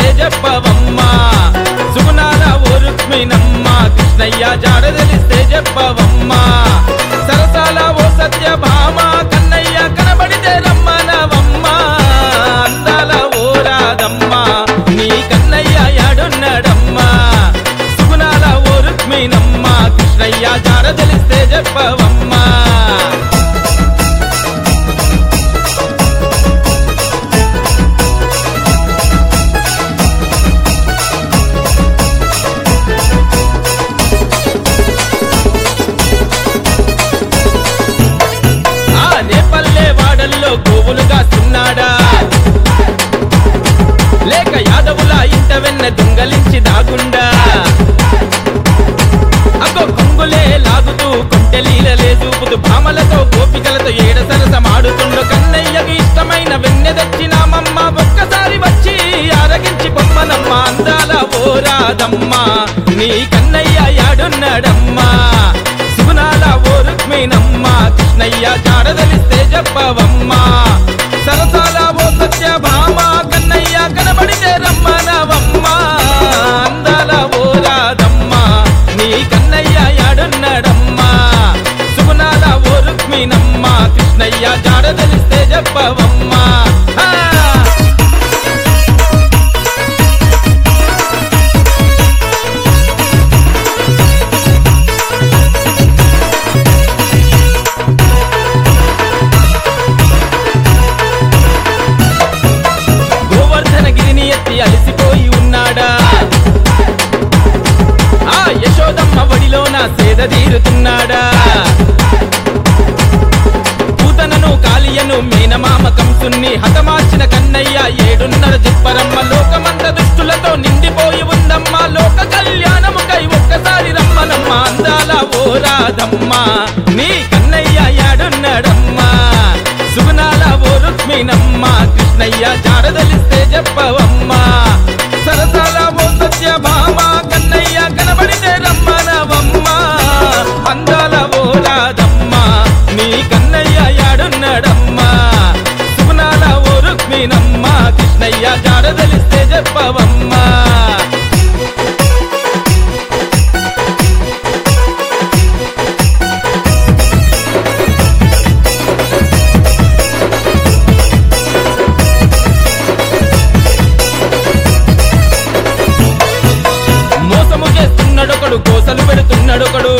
చెప్పవమ్మా సుగుణాల ఓ రుక్మిణమ్మ కృష్ణయ్య జాడ తెలిస్తే చెప్పవమ్మా సరసాల ఓ సత్యభామ కన్నయ్య కనబడితే రమ్మనవమ్మా అందాల ఓ రాదమ్మా నీ కన్నయ్య యాడున్నాడమ్మా సుగుణాల ఓ రుక్మిణమ్మ కృష్ణయ్య జాడ తెలిస్తే చెప్పవమ్మా ఆ నేపల్లె వాడల్లో గోవులుగా సున్నాడా లేక యాదవుల ఇంట వెన్న దొంగలించి దాగుండా అగో కొంగులే లాగుతూ కొంటెలీలలే చూపుతూ భామలతో గోపికలతో ఏడ సరసమాడుతుండు కన్నయ్యకు ఇష్టమైన వెన్నె తెచ్చినామమ్మ ఒక్కసారి వచ్చి ఆరగించి పొమ్మనమ్మ అందాల ఓ రాదమ్మా నీ కన్నయ్య యాడున్నాడమ్మా సుగుణాల ఓ రుక్మిణమ్మ కృష్ణయ్య జాడదలిస్తే చెప్పవమ్మా సరసాల ఓ సత్యభామ కన్నయ్య కనబడితే రమ్మనవమ్మా అందాల ఓ రాదమ్మా నీ కన్నయ్య యాడున్నాడమ్మా సుగుణాల ఓ రుక్మిణమ్మ కృష్ణయ్య జాడదలిస్తే చెప్పవమ్మా ఆ! గోవర్ధనగిరిని ఎత్తి అలసిపోయి ఉన్నాడా ఆ యశోదమ్మ వడిలోన సేద తీరుతున్నాడా పూతనను కాలియను మేనమామ కంసున్ని హతమార్చిన కన్నయ్య ఏడున్నర జిప్పరమ్మ లోకమంత దుష్టులతో నిండిపోయి ఉందమ్మ లోక కళ్యాణముకై ఒక్కసారి రమ్మనమ్మ అందాల ఓ రాదమ్మా నీ కన్నయ్య యాడున్నాడమ్మా సుగుణాల ఓ రుక్మిణమ్మ కృష్ణయ్య జాడదలిస్తే చెప్పవమ్మా సరసాల ఓ సత్యభామ కన్నయ్య కనబడితే రమ్మనవమ్మా అందాల ఓ రాదమ్మా నీ కన్నయ్య యాడున్నాడమ్మా సుగుణాల ఓ రుక్మిణమ్మ కృష్ణయ్య జాడదలిస్తే చెప్పవమ్మా మోసము చేస్తున్నాడొకడు కోసలు పెడుతున్నాడొకడు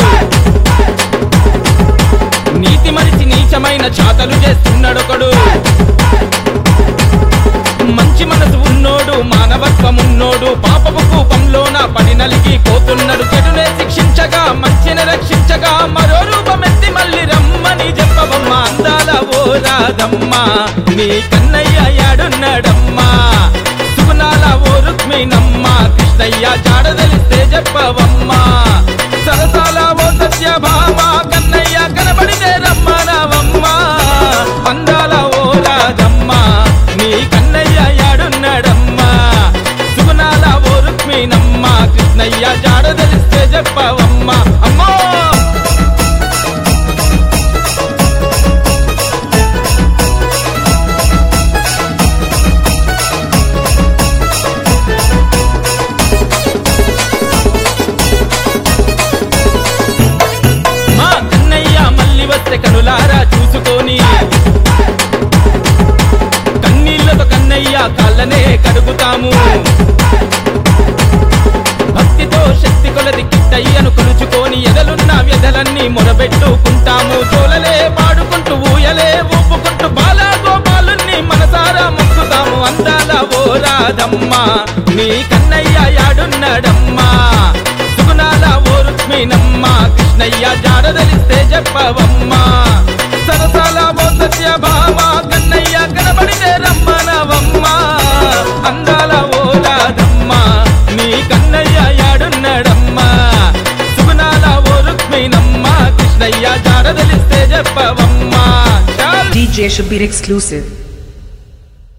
నీతి మరిచి నీచమైన చాతలు చేస్తున్నాడొకడు మంచి మనసు ఉన్నోడు మానవత్వం ఉన్నోడు పాపపు కూపంలోన పడి నలిగి పోతున్నాడు చెడునే శిక్షించగా మంచిని రక్షించగా మరో రూపమెత్తి మళ్ళీ రమ్మని చెప్పవమ్మ అందాల ఓ రాదమ్మా నీ కన్నయ్య యాడున్నాడమ్మా సుగుణాల ఓ రుక్మిణమ్మ కృష్ణయ్య జాడదలిస్తే చెప్పవమ్మా సరసాల ఓ సత్యభామ కన్నయ్య కనబడితే రమ్మనవమ్మా అందాల ఓ రాజమ్మా నీ కన్నయ్య యాడున్నాడమ్మా సుగుణాల ఓ రుక్మిణమ్మ కృష్ణయ్య జాడదలిస్తే చెప్పవమ్మా అమ్మో మా కన్నయ్య మళ్ళీ వస్తే కనులారా చూసుకొని కన్నీళ్లతో కన్నయ్య కాళ్ళనే కడుగుతాము భక్తితో శక్తి కొలది కిట్టయ్యను కొలుచుకొని ఎదలున్న వ్యధలన్నీ మొరబెట్టుకుంటాము జోలలే పాడుకుంటూ ఊయలే ఊపుకుంటూ బాలా గోపాలుని మనసారా మొక్కుతాము అందాల ఓ రాదమ్మా నీ కన్నయ్య యాడున్నాడమ్మా సుగుణాల ఓ రుక్మిణమ్మ కృష్ణయ్య జాడదలిస్తే చెప్పవమ్మా సరసాల ఓ సత్యభామ కన్నయ్య కనబడితే రమ్మనవమ్మా అందాల ఓ రాదమ్మా నీ కన్నయ్య యాడున్నాడమ్మా సుగుణాల ఓ రుక్మిణమ్మ కృష్ణయ్య జాడదలిస్తే చెప్పవమ్మా చాలు DJ Shabir exclusive.